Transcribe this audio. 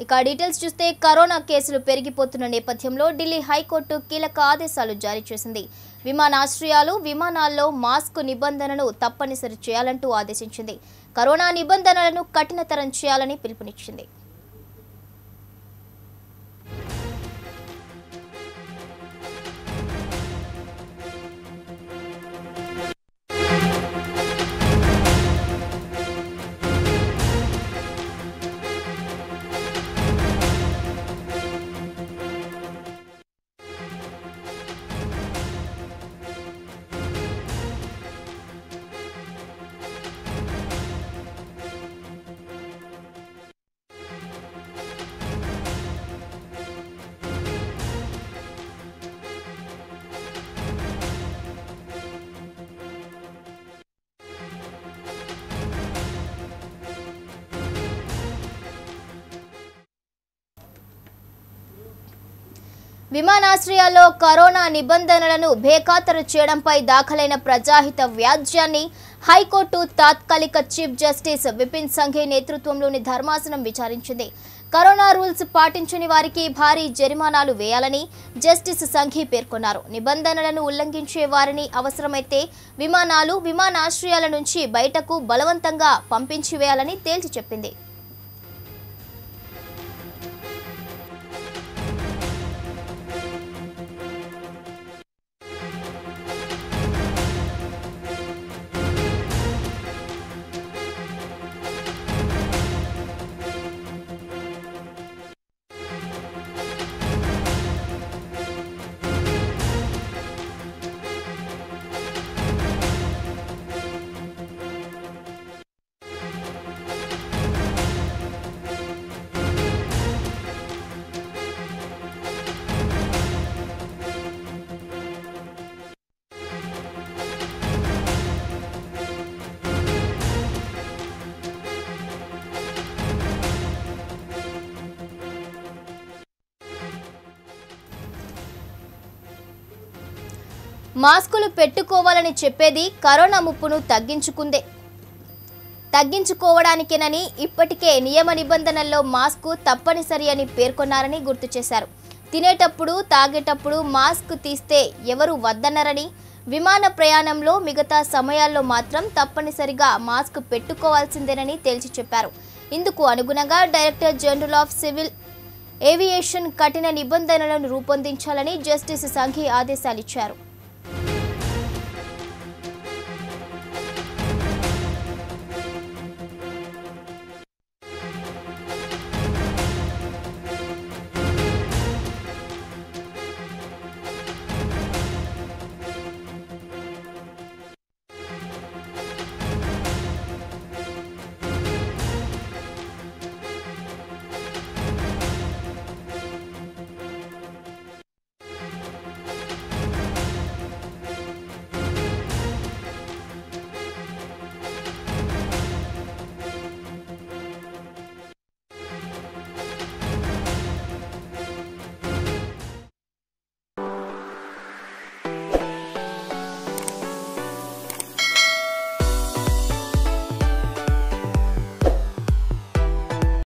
ఇక డీటెయిల్స్ చూస్తే కరోనా కేసులు పెరిగిపోతున్న నేపథ్యంలో ఢిల్లీ హైకోర్టు కీలక ఆదేశాలు జారీ చేసింది విమానాశ్రయాలు విమానాల్లో మాస్క్ నిబంధనను తప్పనిసరి చేయాలంటూ ఆదేశించింది కరోనా నిబంధనలను కఠినతరం చేయాలని పిలుపునిచ్చింది విమానాశ్రయాల్లో కరోనా నిబంధనలను బేఖాతరు చేయడంపై దాఖలైన ప్రజాహిత వ్యాజ్యాన్ని హైకోర్టు తాత్కాలిక చీఫ్ జస్టిస్ విపిన్ సంఘే నేతృత్వంలోని ధర్మాసనం విచారించింది కరోనా రూల్స్ పాటించని వారికి భారీ జరిమానాలు వేయాలని జస్టిస్ సంఘీ పేర్కొన్నారు నిబంధనలను ఉల్లంఘించే వారిని అవసరమైతే విమానాలు విమానాశ్రయాల నుంచి బయటకు బలవంతంగా పంపించి వేయాలని తేల్చి చెప్పింది మాస్కులు పెట్టుకోవాలని చెప్పేది కరోనా ముప్పును తగ్గించుకుందే తగ్గించుకోవడానికేనని ఇప్పటికే నియమ నిబంధనల్లో మాస్కు తప్పనిసరి అని పేర్కొన్నారని గుర్తు చేశారు తినేటప్పుడు తాగేటప్పుడు మాస్క్ తీస్తే ఎవరు వద్దన్నారని విమాన ప్రయాణంలో మిగతా సమయాల్లో మాత్రం తప్పనిసరిగా మాస్క్ పెట్టుకోవాల్సిందేనని తేల్చి చెప్పారు ఇందుకు అనుగుణంగా director general of civil aviation కఠిన నిబంధనలను రూపొందించాలని జస్టిస్ సంఘి ఆదేశాలిచ్చారు